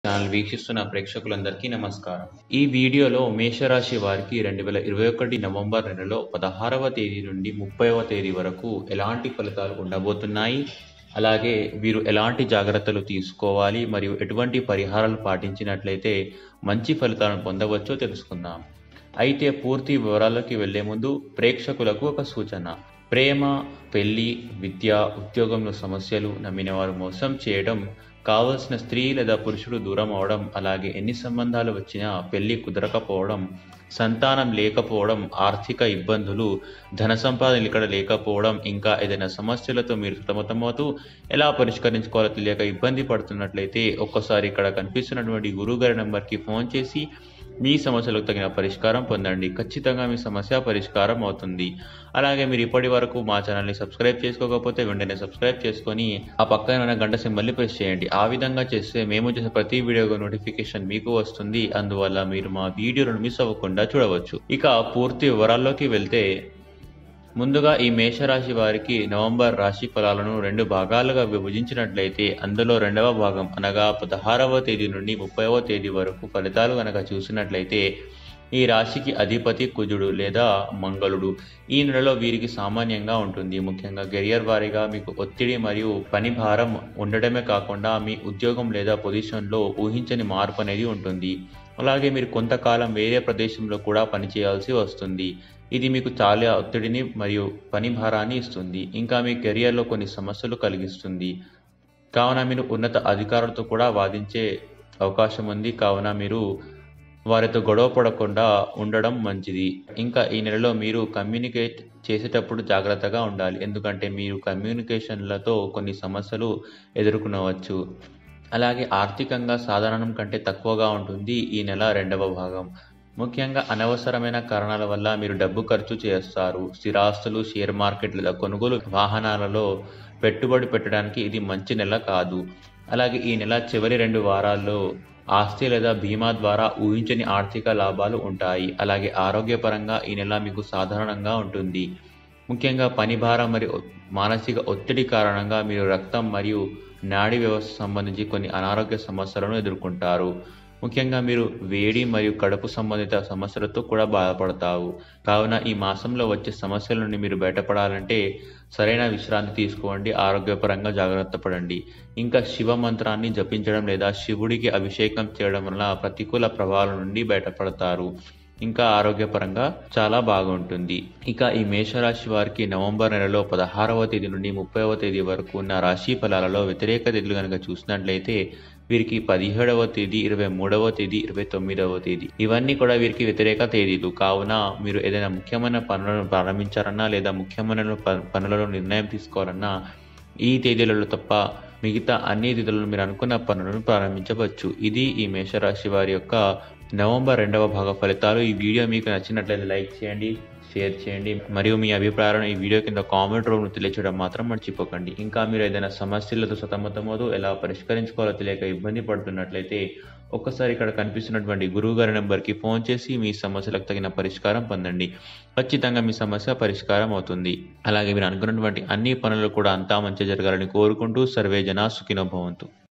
channel వీక్షిస్తున్న ప్రేక్షకులందరికీ నమస్కారం ఈ వీడియోలో మేషరాశి వారికి రెండు వేల ఇరవై ఒకటి నవంబర్ నెలలో పదహారవ తేదీ నుండి ముప్పైవ తేదీ వరకు ఎలాంటి ఫలితాలు ఉండబోతున్నాయి అలాగే వీరు ఎలాంటి జాగ్రత్తలు తీసుకోవాలి మరియు ఎటువంటి పరిహారాలు పాటించినట్లయితే మంచి ఫలితాలను పొందవచ్చో తెలుసుకుందాం అయితే పూర్తి వివరాల్లోకి వెళ్లే ముందు ప్రేక్షకులకు ఒక సూచన ప్రేమ పెళ్లి విద్య ఉద్యోగంలో సమస్యలు నమ్మిన వారు మోసం చేయడం కావలసిన స్త్రీ లేదా పురుషుడు దూరం అవడం అలాగే ఎన్ని సంబంధాలు వచ్చినా పెళ్లి కుదరకపోవడం సంతానం లేకపోవడం ఆర్థిక ఇబ్బందులు ధన సంపాదన ఇక్కడ లేకపోవడం ఇంకా ఏదైనా సమస్యలతో మీరు సతమతమవుతూ ఎలా పరిష్కరించుకోవాలో తెలియక ఇబ్బంది పడుతున్నట్లయితే ఒక్కసారి ఇక్కడ కనిపిస్తున్నటువంటి గురుగారి నెంబర్కి ఫోన్ చేసి మీ సమస్యలకు తగిన పరిష్కారం పొందండి ఖచ్చితంగా మీ సమస్య పరిష్కారం అవుతుంది అలాగే మీరు ఇప్పటి వరకు మా ఛానల్ని సబ్స్క్రైబ్ చేసుకోకపోతే వెంటనే సబ్స్క్రైబ్ చేసుకొని ఆ పక్కన ఉన్న గంట సింబల్ని ప్రెస్ చేయండి ఆ విధంగా చేస్తే మేము చేసే ప్రతి వీడియో నోటిఫికేషన్ మీకు వస్తుంది అందువల్ల మీరు మా వీడియోలను మిస్ అవ్వకుండా చూడవచ్చు ఇక పూర్తి వివరాల్లోకి వెళ్తే ముందుగా ఈ మేషరాశి వారికి నవంబర్ రాశి ఫలాలను రెండు భాగాలుగా విభజించినట్లయితే అందులో రెండవ భాగం అనగా పదహారవ తేదీ నుండి ముప్పైవ తేదీ వరకు ఫలితాలు కనుక చూసినట్లయితే ఈ రాశికి అధిపతి కుజుడు లేదా మంగళుడు ఈ నెలలో వీరికి సామాన్యంగా ఉంటుంది ముఖ్యంగా కెరియర్ వారీగా మీకు ఒత్తిడి మరియు పని భారం ఉండడమే కాకుండా మీ ఉద్యోగం లేదా పొజిషన్లో ఊహించని మార్పు అనేది ఉంటుంది అలాగే మీరు కొంతకాలం వేరే ప్రదేశంలో కూడా పనిచేయాల్సి వస్తుంది ఇది మీకు చాలా ఒత్తిడిని మరియు పని భారాన్ని ఇస్తుంది ఇంకా మీ కెరియర్లో కొన్ని సమస్యలు కలిగిస్తుంది కావున మీరు ఉన్నత అధికారులతో కూడా వాదించే అవకాశం ఉంది కావున మీరు వారితో గొడవ పడకుండా ఉండడం మంచిది ఇంకా ఈ నెలలో మీరు కమ్యూనికేట్ చేసేటప్పుడు జాగ్రత్తగా ఉండాలి ఎందుకంటే మీరు కమ్యూనికేషన్లతో కొన్ని సమస్యలు ఎదుర్కొనవచ్చు అలాగే ఆర్థికంగా సాధారణం కంటే తక్కువగా ఉంటుంది ఈ నెల రెండవ భాగం ముఖ్యంగా అనవసరమైన కారణాల వల్ల మీరు డబ్బు ఖర్చు చేస్తారు స్థిరాస్తులు షేర్ మార్కెట్ లేదా కొనుగోలు వాహనాలలో పెట్టుబడి పెట్టడానికి ఇది మంచి నెల కాదు అలాగే ఈ నెల చివరి రెండు వారాల్లో ఆస్తి లేదా బీమా ద్వారా ఊహించని ఆర్థిక లాభాలు ఉంటాయి అలాగే ఆరోగ్యపరంగా ఈ నెల మీకు సాధారణంగా ఉంటుంది ముఖ్యంగా పని భారం మరియు మానసిక ఒత్తిడి కారణంగా మీరు రక్తం మరియు నాడీ వ్యవస్థ సంబంధించి కొన్ని అనారోగ్య సమస్యలను ఎదుర్కొంటారు ముఖ్యంగా మీరు వేడి మరియు కడుపు సంబంధిత సమస్యలతో కూడా బాధపడతావు కావున ఈ మాసంలో వచ్చే సమస్యల నుండి మీరు బయటపడాలంటే సరైన విశ్రాంతి తీసుకోండి ఆరోగ్యపరంగా జాగ్రత్త పడండి ఇంకా శివ మంత్రాన్ని జపించడం లేదా శివుడికి అభిషేకం చేయడం వల్ల ప్రతికూల ప్రభావాల నుండి బయటపడతారు ఇంకా ఆరోగ్యపరంగా చాలా బాగుంటుంది ఇక ఈ మేషరాశి వారికి నవంబర్ నెలలో పదహారవ తేదీ నుండి ముప్పైవ తేదీ వరకు ఉన్న రాశి ఫలాలలో వ్యతిరేక తేదీలు కనుక చూసినట్లయితే వీరికి పదిహేడవ తేదీ ఇరవై మూడవ తేదీ ఇరవై తొమ్మిదవ తేదీ ఇవన్నీ కూడా వీరికి వ్యతిరేక తేదీలు కావున మీరు ఏదైనా ముఖ్యమైన పనులను ప్రారంభించారన్నా లేదా ముఖ్యమైన పనులలో నిర్ణయం తీసుకోవాలన్నా ఈ తేదీలలో తప్ప మిగతా అన్ని తేదీలలో మీరు అనుకున్న పనులను ప్రారంభించవచ్చు ఇది ఈ మేషరాశి వారి యొక్క నవంబర్ రెండవ భాగ ఫలితాలు ఈ వీడియో మీకు నచ్చినట్లయితే లైక్ చేయండి షేర్ చేయండి మరియు మీ అభిప్రాయాలను ఈ వీడియో కింద కామెంట్ రూమ్ను తెలియచేయడం మాత్రం మర్చిపోకండి ఇంకా మీరు ఏదైనా సమస్యలతో సతమతమవుతూ ఎలా పరిష్కరించుకోవాలో తెలియక ఇబ్బంది పడుతున్నట్లయితే ఒక్కసారి ఇక్కడ కనిపిస్తున్నటువంటి గురువు గారి నెంబర్కి ఫోన్ చేసి మీ సమస్యలకు తగిన పరిష్కారం పొందండి ఖచ్చితంగా మీ సమస్య పరిష్కారం అవుతుంది అలాగే మీరు అనుకున్నటువంటి అన్ని పనులు కూడా అంతా మంచి జరగాలని కోరుకుంటూ సర్వే జనా సుఖినో భవంతు